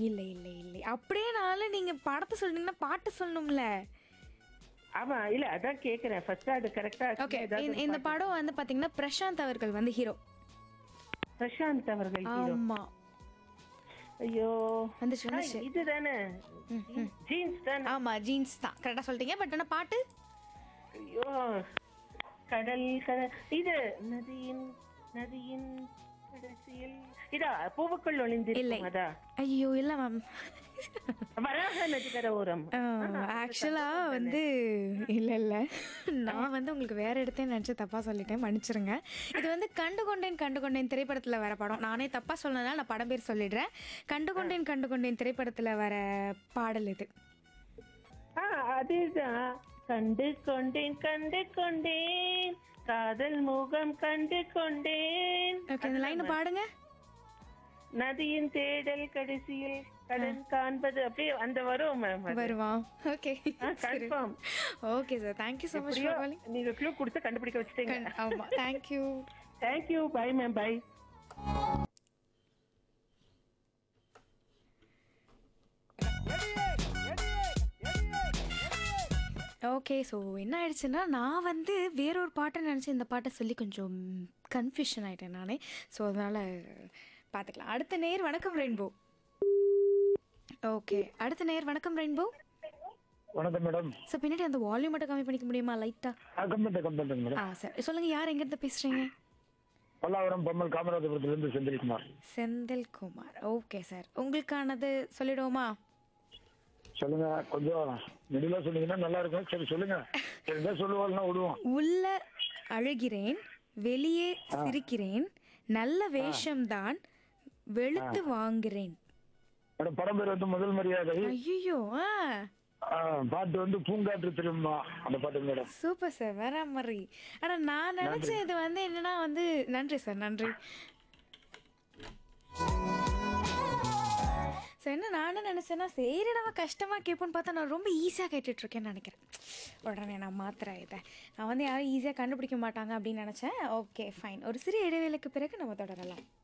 இல்லை இல்லை இல்லை அப்படியேனாலும் நீங்க படத்தை சொல்றீங்கன்னா பாட்டு சொல்லணும்ல ஆமா இல்ல அதான் கேக்குறேன் ஃபர்ஸ்ட் அது கரெக்டா ஓகே இந்த படம் வந்து பாத்தீங்கன்னா பிரசாந்த் அவர்கள் வந்து ஹீரோ பிரசாந்த் அவர்கள் hero. ஆமா ஐயோ வந்துச்சு ஆ, வந்துச்சு இதுதானே ஜீன்ஸ் தானே ஆமா ஜீன்ஸ் தான் கரெக்டா சொல்லிட்டீங்க பட் ஆனா பாட்டு ஐயோ கடல் கடல் இது நதியின் நதியின் கடைசியில் இதா பூவுக்குள் இல்லை ஒளிந்திருக்கும் அதா ஐயோ இல்ல மேம் வராக நதிக்கர ஓரம் ஆக்சுவலா வந்து இல்ல இல்ல நான் வந்து உங்களுக்கு வேற இடத்தையும் நினைச்சு தப்பா சொல்லிட்டேன் மன்னிச்சிருங்க இது வந்து கண்டு கொண்டேன் கண்டு கொண்டேன் திரைப்படத்துல வர படம் நானே தப்பா சொன்னதால நான் படம் பேர் சொல்லிடுறேன் கண்டு கொண்டேன் கண்டு கொண்டேன் திரைப்படத்துல வர பாடல் இது ஆ அதேதான் கண்டு கொண்டேன் கண்டு கொண்டேன் காதல் முகம் கண்டு கொண்டேன் ஓகே இந்த லைன் பாடுங்க நதியின் தேடல் கடைசியில் கடன் காண்பது அப்படியே அந்த வரும் மேம் வருவான் okay confirm okay sir thank you so much for calling நீங்க க்ளூ கொடுத்து கண்டுபிடிக்க வச்சுட்டீங்க ஆமா thank you thank you bye ma'am bye okay so என்ன ஆயிடுச்சுன்னா நான் வந்து வேறொரு பாட்டை நினச்சி இந்த பாட்டை சொல்லி கொஞ்சம் கன்ஃபியூஷன் ஆயிட்டேன் நானே ஸோ அதனால் பார்த்துக்கலாம் அடுத்த நேர் வணக்கம் ரெயின்போ ஓகே அடுத்த நேர் வணக்கம் ரெயின்போ வணக்கம் மேடம் ஸோ பின்னாடி அந்த வால்யூம் மட்டும் கம்மி பண்ணிக்க முடியுமா லைட்டாக கம்பெனி கம்பெனி மேடம் ஆ சார் சொல்லுங்கள் யார் எங்கேருந்து பேசுகிறீங்க பல்லாவரம் பம்மல் காமராஜபுரத்திலிருந்து செந்தில்குமார் செந்தில்குமார் ஓகே சார் உங்களுக்கானது சொல்லிடுவோமா சொல்லுங்க கொஞ்சம் நெடிலா சொன்னீங்கன்னா நல்லா இருக்கும் சரி சொல்லுங்க சரிதான் சொல்லுவாள்னா விடுவோம் உள்ள அழுகிறேன் வெளியே சிரிக்கிறேன் நல்ல வேஷம்தான் வெளுத்து வாங்குறேன் மேடம் படம் பேர் வந்து முதல் மரியாதை ஐயோ ஆ ஆ, பாட்டு வந்து பூங்காற்று திரும்பா அந்த பாட்டு மேடம் சூப்பர் சார் வேற மாதிரி ஆனா நான் நினைச்சேன் இது வந்து என்னன்னா வந்து நன்றி சார் நன்றி ஸோ என்ன நானும் நினச்சேன்னா சரி நம்ம கஷ்டமாக கேட்போன்னு பார்த்தா நான் ரொம்ப ஈஸியாக கேட்டுட்டு இருக்கேன்னு நினைக்கிறேன் உடனே நான் மாத்திரேன் இதை நான் வந்து யாரும் ஈஸியாக கண்டுபிடிக்க மாட்டாங்க அப்படின்னு நினச்சேன் ஓகே ஃபைன் ஒரு சிறிய இடைவேளைக்கு பிறகு நம்ம தொடரலாம்